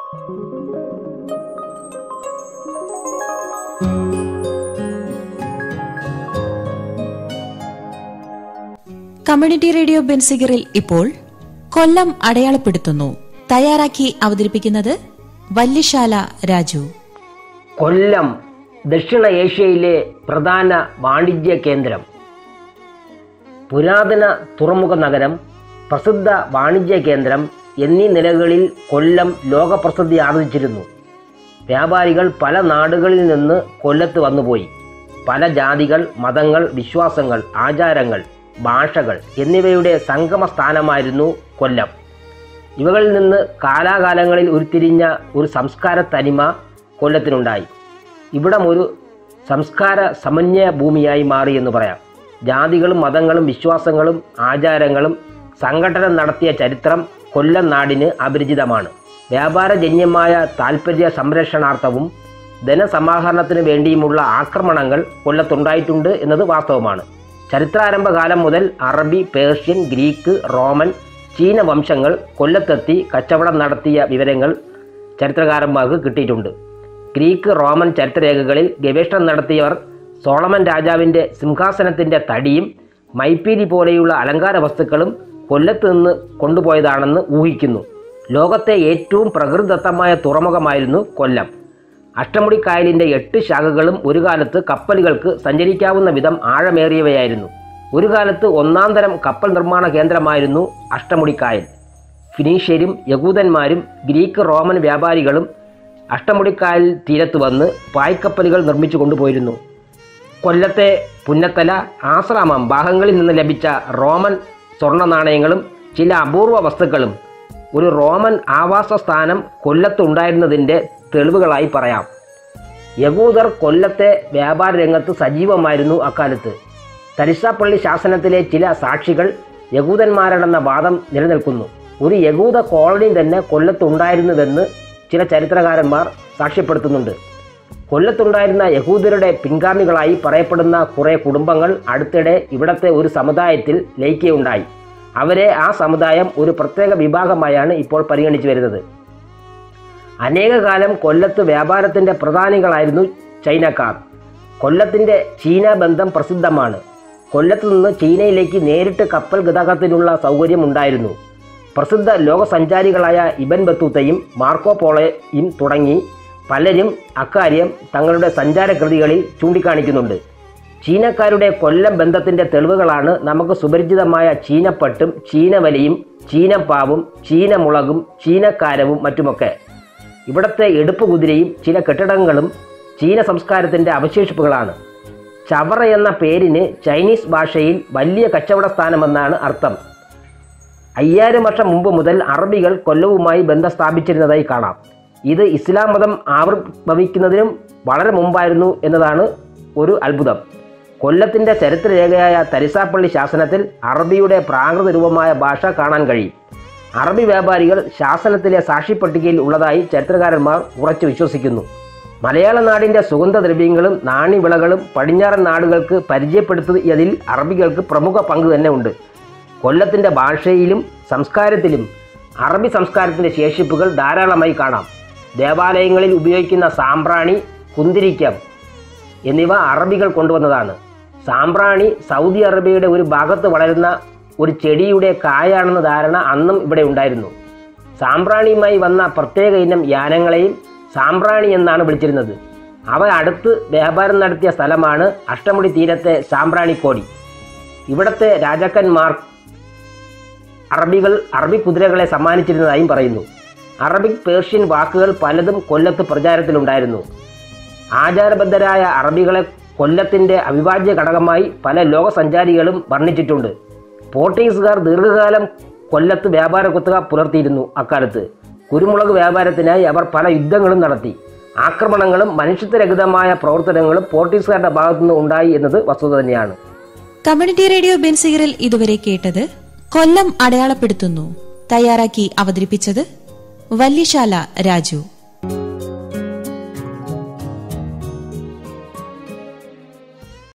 community radio ബെൻസിഗറിൽ ഇപ്പോൾ കൊല്ലം അടയാളപ്പെടുത്തുന്നു തയ്യാറാക്കി അവതരിപ്പിക്കുന്നത് വല്യശാല രാജു കൊല്ലം ദക്ഷിണ ഏഷ്യയിലെ പ്രധാന വാണിജ്യ കേന്ദ്രം പുരാതന തുറമുഖ നഗരം പ്രസിദ്ധ വാണിജ്യ കേന്ദ്രം എന്നീ നിലകളിൽ കൊല്ലം ലോകപ്രസിദ്ധി ആർജിച്ചിരുന്നു വ്യാപാരികൾ പല നാടുകളിൽ നിന്ന് കൊല്ലത്ത് വന്നുപോയി പല ജാതികൾ മതങ്ങൾ വിശ്വാസങ്ങൾ ആചാരങ്ങൾ ഭാഷകൾ എന്നിവയുടെ സംഗമ സ്ഥാനമായിരുന്നു കൊല്ലം ഇവകളിൽ നിന്ന് കാലാകാലങ്ങളിൽ ഉരുത്തിരിഞ്ഞ ഒരു സംസ്കാര തനിമ കൊല്ലത്തിനുണ്ടായി ഇവിടം ഒരു സംസ്കാര സമന്വയ ഭൂമിയായി മാറി എന്ന് പറയാം ജാതികളും മതങ്ങളും വിശ്വാസങ്ങളും ആചാരങ്ങളും സംഘടന നടത്തിയ ചരിത്രം കൊല്ലം നാടിന് അപരിചിതമാണ് വ്യാപാരജന്യമായ താൽപ്പര്യ സംരക്ഷണാർത്ഥവും ധനസമാഹരണത്തിന് വേണ്ടിയുമുള്ള ആക്രമണങ്ങൾ കൊല്ലത്തുണ്ടായിട്ടുണ്ട് എന്നത് വാസ്തവമാണ് ചരിത്രാരംഭ കാലം മുതൽ അറബി പേർഷ്യൻ ഗ്രീക്ക് റോമൻ ചീന വംശങ്ങൾ കൊല്ലത്തെത്തി കച്ചവടം നടത്തിയ വിവരങ്ങൾ ചരിത്രകാരന്മാർക്ക് കിട്ടിയിട്ടുണ്ട് ഗ്രീക്ക് റോമൻ ചരിത്രരേഖകളിൽ ഗവേഷണം നടത്തിയവർ സോളമൻ രാജാവിൻ്റെ സിംഹാസനത്തിൻ്റെ തടിയും മൈപ്പീലി പോലെയുള്ള അലങ്കാര വസ്തുക്കളും കൊല്ലത്ത് നിന്ന് കൊണ്ടുപോയതാണെന്ന് ഊഹിക്കുന്നു ലോകത്തെ ഏറ്റവും പ്രകൃതിദത്തമായ തുറമുഖമായിരുന്നു കൊല്ലം അഷ്ടമുടിക്കായലിൻ്റെ എട്ട് ശാഖകളും ഒരു കാലത്ത് കപ്പലുകൾക്ക് സഞ്ചരിക്കാവുന്ന വിധം ആഴമേറിയവയായിരുന്നു ഒരു കാലത്ത് ഒന്നാം തരം കപ്പൽ നിർമ്മാണ കേന്ദ്രമായിരുന്നു അഷ്ടമുടിക്കായൽ ഫിനീഷ്യരും യഹൂദന്മാരും ഗ്രീക്ക് റോമൻ വ്യാപാരികളും അഷ്ടമുടിക്കായൽ തീരത്ത് വന്ന് പായ്ക്കപ്പലുകൾ നിർമ്മിച്ചു കൊണ്ടുപോയിരുന്നു കൊല്ലത്തെ പുന്നത്തല ആശ്രാമം ഭാഗങ്ങളിൽ നിന്ന് ലഭിച്ച റോമൻ സ്വർണ്ണ നാണയങ്ങളും ചില അപൂർവ വസ്തുക്കളും ഒരു റോമൻ ആവാസ സ്ഥാനം കൊല്ലത്തുണ്ടായിരുന്നതിൻ്റെ തെളിവുകളായി പറയാം യഹൂദർ കൊല്ലത്തെ വ്യാപാര രംഗത്ത് സജീവമായിരുന്നു അക്കാലത്ത് തരിശാപ്പള്ളി ശാസനത്തിലെ ചില സാക്ഷികൾ യഹൂദന്മാരാണെന്ന വാദം നിലനിൽക്കുന്നു ഒരു യഹൂദ കോളനി തന്നെ കൊല്ലത്തുണ്ടായിരുന്നുവെന്ന് ചില ചരിത്രകാരന്മാർ സാക്ഷ്യപ്പെടുത്തുന്നുണ്ട് കൊല്ലത്തുണ്ടായിരുന്ന യഹൂദരുടെ പിൻഗാമികളായി പറയപ്പെടുന്ന കുറേ കുടുംബങ്ങൾ അടുത്തിടെ ഇവിടത്തെ ഒരു സമുദായത്തിൽ ലയിക്കുകയുണ്ടായി അവരെ ആ സമുദായം ഒരു പ്രത്യേക വിഭാഗമായാണ് ഇപ്പോൾ പരിഗണിച്ചു വരുന്നത് അനേകകാലം കൊല്ലത്ത് വ്യാപാരത്തിൻ്റെ പ്രധാനികളായിരുന്നു ചൈനക്കാർ കൊല്ലത്തിൻ്റെ ചീന ബന്ധം പ്രസിദ്ധമാണ് കൊല്ലത്ത് നിന്ന് ചീനയിലേക്ക് നേരിട്ട് കപ്പൽ ഗതാഗതത്തിനുള്ള സൗകര്യം ഉണ്ടായിരുന്നു പ്രസിദ്ധ ലോകസഞ്ചാരികളായ ഇബൻ ബത്തൂത്തയും മാർക്കോ പോളോയും തുടങ്ങി പലരും അക്കാര്യം തങ്ങളുടെ സഞ്ചാരകൃതികളിൽ ചൂണ്ടിക്കാണിക്കുന്നുണ്ട് ചീനക്കാരുടെ കൊല്ലം ബന്ധത്തിൻ്റെ തെളിവുകളാണ് നമുക്ക് സുപരിചിതമായ ചീനപ്പട്ടും ചീനവലിയും ചീനപ്പാവും ചീനമുളകും ചീനക്കാരവും മറ്റുമൊക്കെ ഇവിടുത്തെ എടുപ്പ് കുതിരയും ചില കെട്ടിടങ്ങളും ചീന സംസ്കാരത്തിൻ്റെ അവശേഷിപ്പുകളാണ് ചവറ എന്ന പേരിന് ചൈനീസ് ഭാഷയിൽ വലിയ കച്ചവട സ്ഥാനമെന്നാണ് അർത്ഥം അയ്യായിരം വർഷം മുമ്പ് മുതൽ അറബികൾ കൊല്ലവുമായി ബന്ധം സ്ഥാപിച്ചിരുന്നതായി കാണാം ഇത് ഇസ്ലാം മതം ആവിർഭവിക്കുന്നതിനും വളരെ മുമ്പായിരുന്നു എന്നതാണ് ഒരു അത്ഭുതം കൊല്ലത്തിൻ്റെ ചരിത്രരേഖയായ തരിസാപ്പള്ളി ശാസനത്തിൽ അറബിയുടെ പ്രാകൃത രൂപമായ ഭാഷ കാണാൻ കഴിയും അറബി വ്യാപാരികൾ ശാസനത്തിലെ സാക്ഷിപ്പട്ടികയിൽ ഉള്ളതായി ചരിത്രകാരന്മാർ ഉറച്ചു വിശ്വസിക്കുന്നു മലയാള നാടിൻ്റെ സുഗന്ധദ്രവ്യങ്ങളും നാണ്യവിളകളും പടിഞ്ഞാറൻ നാടുകൾക്ക് പരിചയപ്പെടുത്തിയതിൽ അറബികൾക്ക് പ്രമുഖ പങ്ക് തന്നെ ഉണ്ട് കൊല്ലത്തിൻ്റെ ഭാഷയിലും സംസ്കാരത്തിലും അറബി സംസ്കാരത്തിൻ്റെ ശേഷിപ്പുകൾ ധാരാളമായി കാണാം ദേവാലയങ്ങളിൽ ഉപയോഗിക്കുന്ന സാമ്പ്രാണി കുന്തിരിക്കം എന്നിവ അറബികൾ കൊണ്ടുവന്നതാണ് സാമ്പ്രാണി സൗദി അറേബ്യയുടെ ഒരു ഭാഗത്ത് വളരുന്ന ഒരു ചെടിയുടെ കായാണെന്ന ധാരണ അന്നും ഇവിടെ ഉണ്ടായിരുന്നു സാമ്പ്രാണിയുമായി വന്ന പ്രത്യേക ഇനം യാനങ്ങളെയും സാമ്പ്രാണി എന്നാണ് വിളിച്ചിരുന്നത് അവ അടുത്ത് വ്യാപാരം നടത്തിയ സ്ഥലമാണ് അഷ്ടമുടി തീരത്തെ സാമ്പ്രാണിക്കോടി ഇവിടത്തെ രാജാക്കന്മാർ അറബികൾ അറബി കുതിരകളെ സമ്മാനിച്ചിരുന്നതായും പറയുന്നു അറബിക് പേർഷ്യൻ വാക്കുകൾ പലതും കൊല്ലത്ത് പ്രചാരത്തിലുണ്ടായിരുന്നു ആചാരബദ്ധരായ അറബികളെ കൊല്ലത്തിൻ്റെ അവിഭാജ്യ ഘടകമായി പല ലോകസഞ്ചാരികളും വർണ്ണിച്ചിട്ടുണ്ട് പോർട്ടുഗീസുകാർ ദീർഘകാലം കൊല്ലത്ത് വ്യാപാര കുത്തക പുലർത്തിയിരുന്നു അക്കാലത്ത് കുരുമുളക് വ്യാപാരത്തിനായി അവർ പല യുദ്ധങ്ങളും നടത്തി ആക്രമണങ്ങളും മനുഷ്യത്വരഹിതമായ പ്രവർത്തനങ്ങളും പോർട്ടുഗീസുകാരുടെ ഭാഗത്തുനിന്ന് ഉണ്ടായി എന്നത് വസ്തുത തന്നെയാണ് കമ്മ്യൂണിറ്റി റേഡിയോ ബെൻസിഗറിൽ ഇതുവരെ കേട്ടത് കൊല്ലം അടയാളപ്പെടുത്തുന്നു തയ്യാറാക്കി അവതരിപ്പിച്ചത് വല്യശാല രാജു